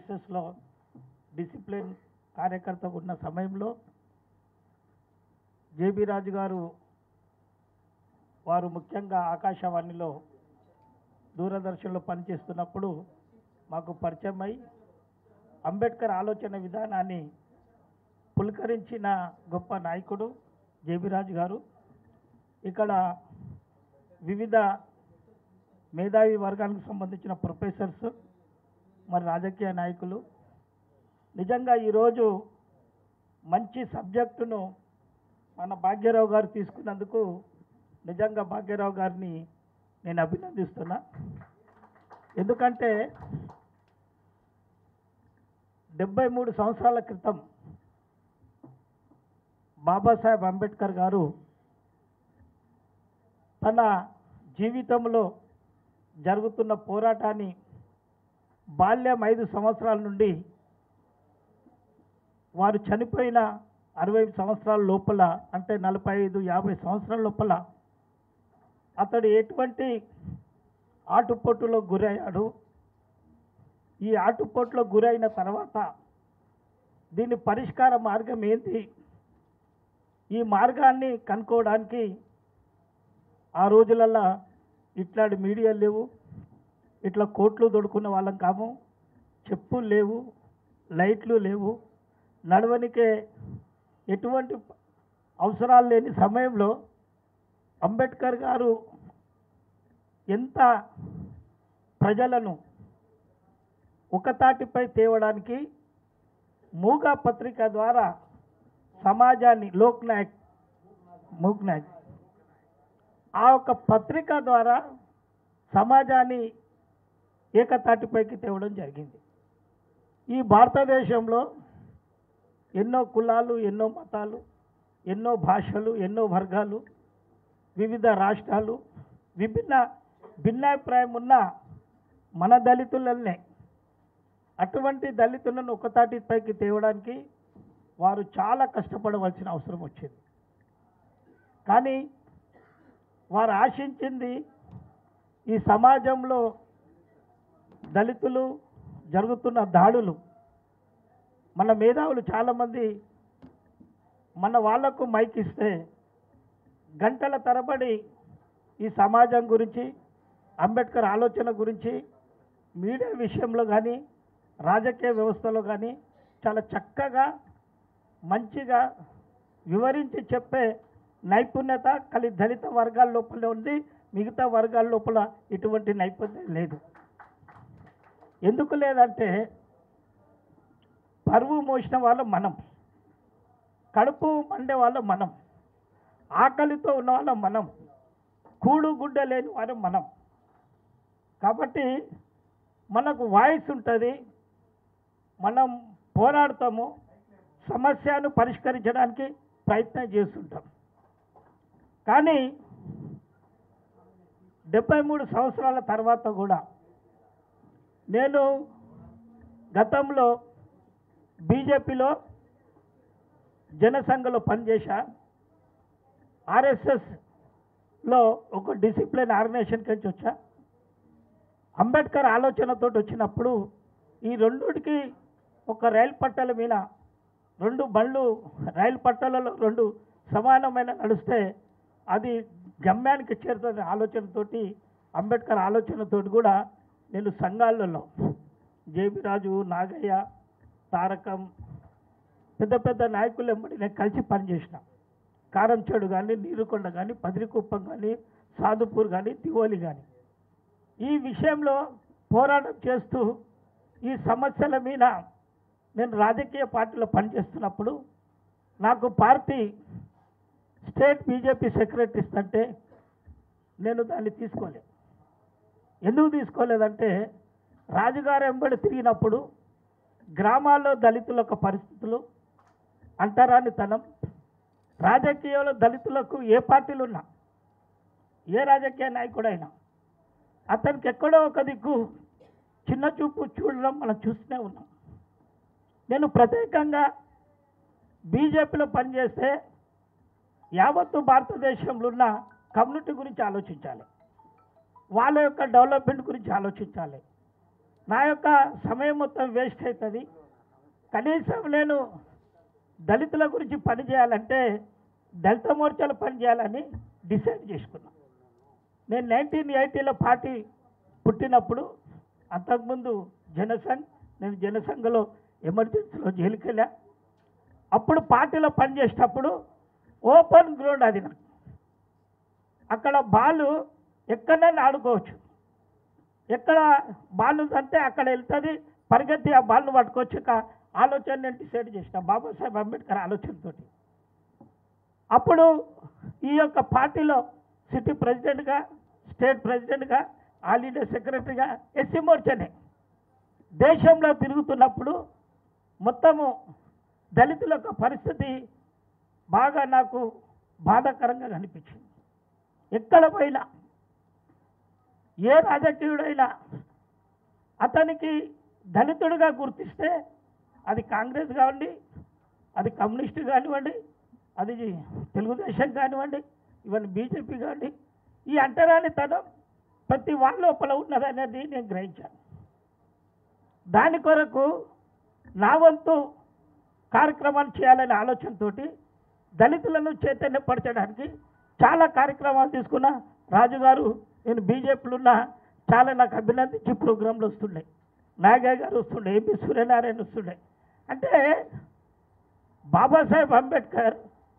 ఆర్ఎస్ఎస్లో discipline కార్యకర్తగా ఉన్న సమయంలో జేబీ రాజు గారు వారు ముఖ్యంగా ఆకాశవాణిలో దూరదర్శన్లో పనిచేస్తున్నప్పుడు మాకు పరిచయం అయి అంబేద్కర్ ఆలోచన విధానాన్ని పులకరించిన గొప్ప నాయకుడు జేబీ రాజు గారు ఇక్కడ వివిధ మేధావి వర్గానికి సంబంధించిన ప్రొఫెసర్స్ మరి రాజకీయ నాయకులు నిజంగా ఈరోజు మంచి సబ్జెక్టును మన భాగ్యరావు గారు తీసుకున్నందుకు నిజంగా భాగ్యరావు గారిని నేను అభినందిస్తున్నా ఎందుకంటే డెబ్బై మూడు సంవత్సరాల క్రితం బాబాసాహెబ్ అంబేద్కర్ గారు తన జీవితంలో జరుగుతున్న పోరాటాన్ని బాల్యం ఐదు సంవత్సరాల నుండి వారు చనిపోయిన అరవై సంవత్సరాల లోపల అంటే నలభై ఐదు యాభై సంవత్సరాల లోపల అతడు ఎటువంటి ఆటుపోటులో గురయ్యాడు ఈ ఆటుపోటులో గురైన తర్వాత దీని పరిష్కార మార్గం ఏంటి ఈ మార్గాన్ని కనుక్కోవడానికి ఆ రోజులల్లో ఇట్లాంటి మీడియా లేవు ఇట్లా కోట్లు దొడుకున్న వాళ్ళం కాము చెప్పులు లేవు లైట్లు లేవు నడవనికే ఎటువంటి అవసరాలు లేని సమయంలో అంబేద్కర్ గారు ఎంత ప్రజలను ఒక తాటిపై తేవడానికి మూగా పత్రిక ద్వారా సమాజాన్ని లోక్ నాయక్ మూక్ నాయక్ ఆ యొక్క పత్రిక ద్వారా సమాజాన్ని ఏకతాటిపైకి తేవడం జరిగింది ఈ భారతదేశంలో ఎన్నో కులాలు ఎన్నో మతాలు ఎన్నో భాషలు ఎన్నో వర్గాలు వివిధ రాష్ట్రాలు విభిన్న భిన్నాభిప్రాయం ఉన్న మన దళితులనే అటువంటి దళితులను ఒకతాటిపైకి తేవడానికి వారు చాలా కష్టపడవలసిన అవసరం వచ్చింది కానీ వారు ఆశించింది ఈ సమాజంలో దళితులు జరుగుతున్న దాడులు మన మేధావులు చాలామంది మన వాళ్లకు మైక్ ఇస్తే గంటల తరబడి ఈ సమాజం గురించి అంబేద్కర్ ఆలోచన గురించి మీడియా విషయంలో కానీ రాజకీయ వ్యవస్థలో కానీ చాలా చక్కగా మంచిగా వివరించి చెప్పే నైపుణ్యత కలి దళిత వర్గాల లోపల ఉంది మిగతా వర్గాల లోపల ఇటువంటి నైపుణ్యం లేదు ఎందుకు లేదంటే పరువు మోసిన వాళ్ళం మనం కడుపు మండే వాళ్ళం మనం ఆకలితో ఉన్న వాళ్ళం మనం కూడు గుడ్డ లేని వారం మనం కాబట్టి మనకు వాయిస్ ఉంటుంది మనం పోరాడతాము సమస్యను పరిష్కరించడానికి ప్రయత్నం చేస్తుంటాం కానీ డెబ్బై మూడు సంవత్సరాల తర్వాత కూడా నేను గతంలో బీజేపీలో జనసంఘలో పనిచేశా ఆర్ఎస్ఎస్లో ఒక డిసిప్లిన్ ఆర్గనైజేషన్ నుంచి వచ్చా అంబేద్కర్ ఆలోచనతో వచ్చినప్పుడు ఈ రెండుకి ఒక రైలు పట్టాల మీద రెండు బండ్లు రైలు పట్టాలలో రెండు సమానమైన నడిస్తే అది గమ్యానికి చేరుతుంది ఆలోచనతోటి అంబేద్కర్ ఆలోచనతోటి కూడా నేను సంఘాలలో జేబీ రాజు నాగయ్య తారకం పెద్ద పెద్ద నాయకులు ఎంబడి నేను కలిసి పనిచేసిన కారంచేడు కానీ నీరుకొండ కానీ పదిరికుప్పం కానీ సాధుపూర్ కానీ దివోలి కానీ ఈ విషయంలో పోరాటం చేస్తూ ఈ సమస్యల మీద నేను రాజకీయ పార్టీలో పనిచేస్తున్నప్పుడు నాకు పార్టీ స్టేట్ బీజేపీ సెక్రటరీ ఇస్తుంటే నేను దాన్ని తీసుకోలేదు ఎందుకు తీసుకోలేదంటే రాజుగారు ఎంబడి తిరిగినప్పుడు గ్రామాల్లో దళితుల యొక్క పరిస్థితులు అంటరానితనం రాజకీయంలో దళితులకు ఏ పార్టీలు ఉన్నా ఏ రాజకీయ నాయకుడైనా అతనికి ఎక్కడో ఒక దిక్కు చిన్న చూపు చూడడం మనం చూస్తూనే ఉన్నాం నేను ప్రత్యేకంగా బీజేపీలో పనిచేస్తే యావత్తు భారతదేశంలో ఉన్న కమ్యూనిటీ గురించి ఆలోచించాలి వాళ్ళ యొక్క డెవలప్మెంట్ గురించి ఆలోచించాలి నా యొక్క సమయం మొత్తం వేస్ట్ అవుతుంది కనీసం నేను దళితుల గురించి పని చేయాలంటే దళిత మోర్చాలో పని చేయాలని డిసైడ్ చేసుకున్నాను నేను నైన్టీన్ ఎయిటీలో పార్టీ పుట్టినప్పుడు అంతకుముందు జనసంఘ్ నేను జనసంఘలో ఎమర్జెన్సీలో జైలుకి వెళ్ళా అప్పుడు పార్టీలో పనిచేసేటప్పుడు ఓపెన్ గ్రౌండ్ అది నాకు అక్కడ బాల్ ఎక్కడైనా ఆడుకోవచ్చు ఎక్కడ బాల్ అంటే అక్కడ వెళ్తుంది పరిగెత్తి ఆ బాల్ను పట్టుకోవచ్చు ఒక ఆలోచన నేను డిసైడ్ చేసిన బాబాసాహెబ్ అంబేద్కర్ ఆలోచనతోటి అప్పుడు ఈ యొక్క పార్టీలో సిటీ ప్రెసిడెంట్గా స్టేట్ ప్రెసిడెంట్గా ఆల్ ఇండియా సెక్రటరీగా ఎస్సీ మోర్చనే దేశంలో తిరుగుతున్నప్పుడు మొత్తము దళితుల యొక్క పరిస్థితి బాగా నాకు బాధాకరంగా కనిపించింది ఎక్కడ పోయినా ఏ రాజకీయుడైనా అతనికి దళితుడిగా గుర్తిస్తే అది కాంగ్రెస్ కానివ్వండి అది కమ్యూనిస్ట్ కానివ్వండి అది తెలుగుదేశం కానివ్వండి ఇవన్నీ బీజేపీ కానివ్వండి ఈ అంటరానితనం ప్రతి వాళ్ళ లోపల ఉన్నదనేది నేను గ్రహించాను దాని కొరకు నా వంతు కార్యక్రమాలు చేయాలనే ఆలోచనతోటి దళితులను చైతన్యపరచడానికి చాలా కార్యక్రమాలు తీసుకున్న రాజుగారు నేను బీజేపీలో ఉన్న చాలా నాకు అభినందించి ప్రోగ్రాంలు వస్తున్నాయి నాగయ్య గారు వస్తుండే ఏపీ సూర్యనారాయణ వస్తుండే అంటే బాబాసాహెబ్ అంబేద్కర్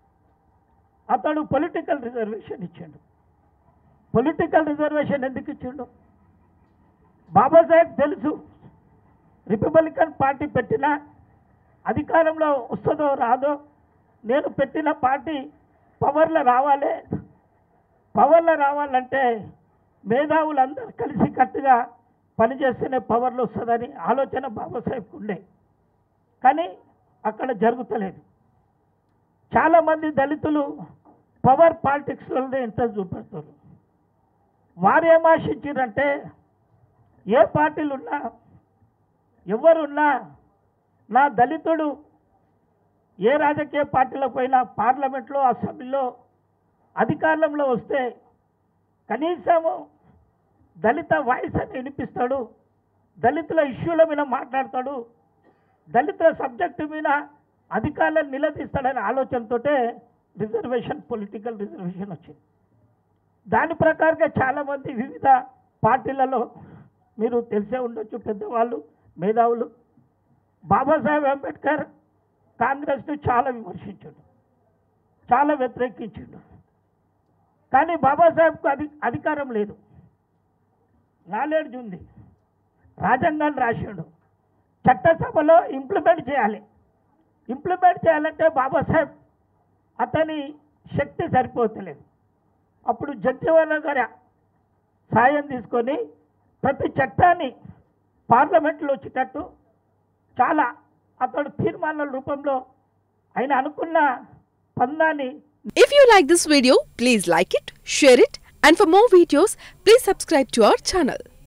అతడు పొలిటికల్ రిజర్వేషన్ ఇచ్చిండు పొలిటికల్ రిజర్వేషన్ ఎందుకు ఇచ్చిండు బాబాసాహెబ్ తెలుసు రిపబ్లికన్ పార్టీ పెట్టిన అధికారంలో వస్తుందో రాదో నేను పెట్టిన పార్టీ పవర్లో రావాలి పవర్లో రావాలంటే మేధావులందరూ కలిసి కట్టుగా పనిచేస్తేనే పవర్లో వస్తుందని ఆలోచన బాబాసాహెబ్కి ఉండే కానీ అక్కడ జరుగుతలేదు చాలామంది దళితులు పవర్ పాలిటిక్స్లోనే ఇంట్రెస్ట్ చూపెడతారు వారు ఏం ఆశించారంటే ఏ పార్టీలు ఉన్నా ఎవరున్నా నా దళితుడు ఏ రాజకీయ పార్టీలో పోయినా పార్లమెంట్లో అసెంబ్లీలో అధికారంలో వస్తే కనీసము దళిత వాయిస్ అని వినిపిస్తాడు దళితుల ఇష్యూల మీద మాట్లాడతాడు దళితుల సబ్జెక్టు మీద అధికారులను నిలదీస్తాడనే ఆలోచనతోటే రిజర్వేషన్ పొలిటికల్ రిజర్వేషన్ వచ్చింది దాని ప్రకారంగా చాలామంది వివిధ పార్టీలలో మీరు తెలిసే ఉండొచ్చు పెద్దవాళ్ళు మేధావులు బాబాసాహెబ్ అంబేద్కర్ కాంగ్రెస్ను చాలా విమర్శించాడు చాలా వ్యతిరేకించాడు కానీ బాబాసాహెబ్కు అధి అధికారం లేదు నాలెడ్జ్ ఉంది రాజ్యాంగాన్ని రాశాడు చట్టసభలో ఇంప్లిమెంట్ చేయాలి ఇంప్లిమెంట్ చేయాలంటే బాబాసాహెబ్ అతని శక్తి సరిపోతలేదు అప్పుడు జడ్జివాల గారి సాయం తీసుకొని ప్రతి చట్టాన్ని పార్లమెంట్లో వచ్చేటట్టు చాలా అతడు తీర్మానాల రూపంలో ఆయన అనుకున్న పందాన్ని If you like this video, please like it, share it, and for more videos, please subscribe to our channel.